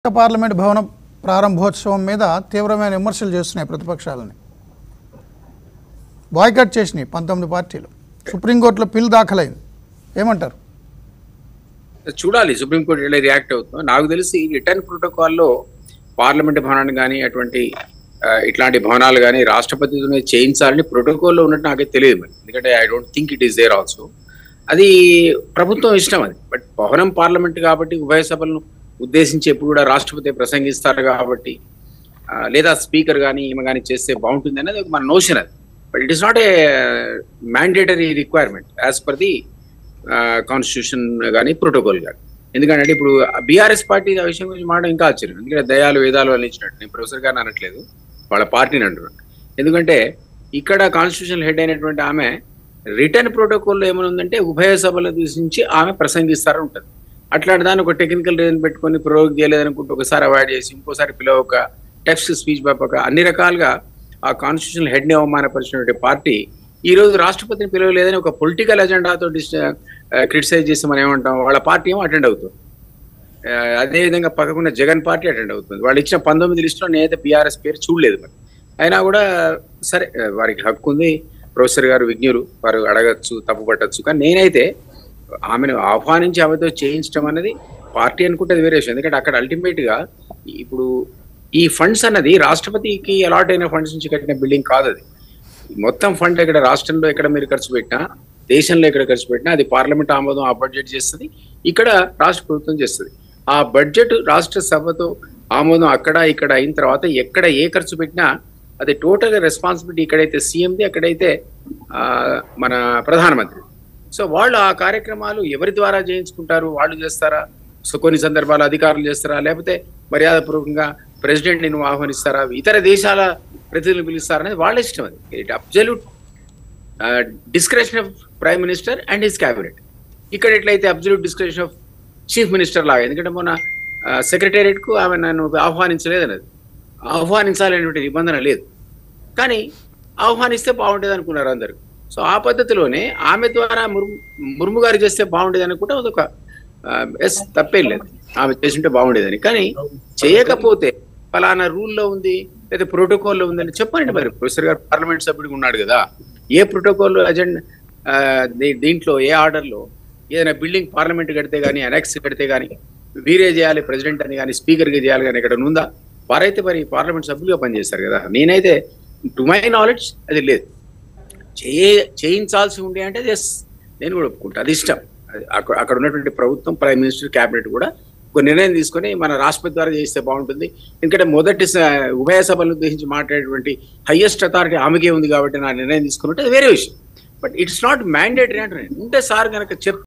parliament భవనం ప్రారంభోత్సవం మీద తీవ్రమైన విమర్శలు చేస్తున్నాయి ప్రతిపక్షాలని బాయ్కట్ చేసినాయి పంతొమ్మిది పార్టీలు సుప్రీంకోర్టులో పిల్ దాఖలైంది ఏమంటారు చూడాలి సుప్రీంకోర్టు ఎలా రియాక్ట్ అవుతుందో నాకు తెలిసి రిటర్న్ ప్రోటోకాల్లో పార్లమెంట్ భవనాన్ని కానీ అటువంటి ఆ, ఇట్లాంటి భవనాలు కానీ రాష్ట్రపతితోనే చేయించాలని ప్రోటోకాల్లో ఉన్నట్టు నాకైతే తెలియదు మరి ఎందుకంటే I don't think it is there also అది ప్రభుత్వం ఇష్టం అది బట్ భవనం పార్లమెంట్ కాబట్టి ఉభయ సభలను ఉద్దేశించి ఎప్పుడు కూడా రాష్ట్రపతి ప్రసంగిస్తారు కాబట్టి ఆ, లేదా స్పీకర్ కానీ ఈమె కానీ చేస్తే బాగుంటుంది అనేది ఒక మన నోషన్ అది but it is not a mandatory requirement as per the constitution కానీ ప్రోటోకాల్ కానీ ఎందుకంటే ఇప్పుడు బీఆర్ఎస్ పార్టీ ఆ విషయం గురించి మాట ఇంకా ఆశ్చర్యం ఎందుకంటే దయాలు వేదాలు అని ఇచ్చినట్టు నేను ప్రొఫెసర్ గారిని అనట్లేదు వాళ్ళ పార్టీని అంటున్నాను ఎందుకంటే ఇక్కడ కాన్స్టిట్యూషన్ హెడ్ అయినటువంటి ఆమె రిటర్న్ ప్రోటోకాల్లో ఏమైనా ఉందంటే ఉభయ సభల దూషించి ఆమె ప్రసంగిస్తారని ఉంటుంది అట్లాంటి దాన్ని ఒక టెక్నికల్ రీజన్ పెట్టుకొని ప్రయోగం చేయలేదనుకుంటే ఒకసారి అవాయిడ్ చేసి ఇంకోసారి పిలవక టెక్స్ట్ స్పీచ్ పంపక అన్ని రకాలుగా ఆ కాన్స్టిట్యూషన్ హెడ్ని అవమానపరిచినటువంటి పార్టీ ఈ రోజు రాష్ట్రపతిని పిలవలేదని ఒక పొలిటికల్ ఎజెండాతో క్రిటిసైజ్ చేసి మనం ఏమంటాం వాళ్ళ పార్టీ ఏమో అటెండ్ అవుతుంది ఆ, అదేవిధంగా పక్కకున్న జగన్ పార్టీ అటెండ్ అవుతుంది వాళ్ళు ఇచ్చిన పంతొమ్మిది లిస్టులో నేనైతే బీఆర్ఎస్ పేరు చూడలేదు మరి అయినా కూడా సరే ఆ, వారికి హక్కు ఉంది ప్రొఫెసర్ గారు విజ్ఞులు వారు అడగచ్చు తప్పు పట్టచ్చు కానీ నేనైతే ఆమెను ఆహ్వానించి ఆమెతో చేయించడం అనేది పార్టీ అనుకుంటే అది వేరే విషయం ఎందుకంటే అక్కడ అల్టిమేట్ గా ఇప్పుడు ఈ ఫండ్స్ అన్నది రాష్ట్రపతికి అలాట్ అయిన ఫండ్స్ నుంచి కట్టిన బిల్డింగ్ కాదు అది మొత్తం ఫండ్ ఇక్కడ రాష్ట్రంలో ఎక్కడ మీరు ఖర్చు పెట్టినా దేశంలో ఎక్కడ ఖర్చు పెట్టినా అది పార్లమెంట్ ఆమోదం ఆ బడ్జెట్ చేస్తుంది ఇక్కడ రాష్ట్ర ప్రభుత్వం చేస్తుంది ఆ బడ్జెట్ రాష్ట్ర సభతో ఆమోదం అక్కడ ఇక్కడ అయిన తర్వాత ఎక్కడ ఏ ఖర్చు పెట్టినా అది టోటల్ రెస్పాన్సిబిలిటీ ఇక్కడైతే సీఎంది అక్కడైతే ఆ, మన ప్రధానమంత్రి సో వాళ్ళు ఆ కార్యక్రమాలు ఎవరి ద్వారా చేయించుకుంటారు వాళ్ళు చేస్తారా సో కొన్ని సందర్భాలు అధికారులు చేస్తారా లేకపోతే మర్యాదపూర్వకంగా ప్రెసిడెంట్ నువ్వు ఆహ్వానిస్తారా ఇతర దేశాల ప్రతినిధులు పిలుస్తారా అనేది వాళ్ళ ఇష్టం అది it absolute description of prime minister and his cabinet ఇక్కడ ఎట్లయితే absolute description of chief minister లాగా ఎందుకంటే మొన్న సెక్రటేరియట్ కు ఆమె నన్ను ఆహ్వానించలేదు అనేది ఆహ్వానించాలనేటువంటి నిబంధన లేదు కానీ ఆహ్వానిస్తే బాగుండేది అనుకున్నారు అందరు సో ఆ పద్ధతిలోనే ఆమె ద్వారా ముర్ము ముర్ము గారు చేస్తే బాగుండేది అనుకుంటే అదొక ఎస్ తప్పేం లేదు ఆమె చేసింటే బాగుండేదని కానీ చేయకపోతే ఫలానా రూల్లో ఉంది లేదా ప్రోటోకాల్లో ఉందని చెప్పండి మరి ప్రొఫెసర్ గారు పార్లమెంట్ సభ్యుడిగా ఉన్నాడు కదా ఏ ప్రోటోకాల్ అజెండా దీంట్లో ఏ ఆర్డర్లో ఏదైనా బిల్డింగ్ పార్లమెంట్ కడితే కానీ అనెక్స్ కడితే కానీ వీరే చేయాలి ప్రెసిడెంట్ అని కానీ స్పీకర్గా చేయాలి కానీ ఇక్కడ ఉందా వారైతే మరి పార్లమెంట్ సభ్యులుగా పనిచేస్తారు కదా నేనైతే టు మై నాలెడ్జ్ అది లేదు చేయ చేయించాల్సి ఉండే అంటే ఎస్ నేను కూడా ఒప్పుకుంటా అది ఇష్టం అది అక్కడ అక్కడ ఉన్నటువంటి ప్రభుత్వం ప్రైమ్ మినిస్టర్ క్యాబినెట్ కూడా ఒక నిర్ణయం తీసుకొని మన రాష్ట్రపతి ద్వారా చేస్తే బాగుంటుంది ఎందుకంటే మొదటి స- ఉభయ సభలను ఉద్దేశించి మాట్లాడేటువంటి హైయెస్ట్ అథారిటీ ఆమెకే ఉంది కాబట్టి నా నిర్ణయం తీసుకున్నట్టు అది వేరే విషయం బట్ ఇట్స్ నాట్ మ్యాండేటరీ అంటున్నాను ఉంటే సార్ కనుక చెప్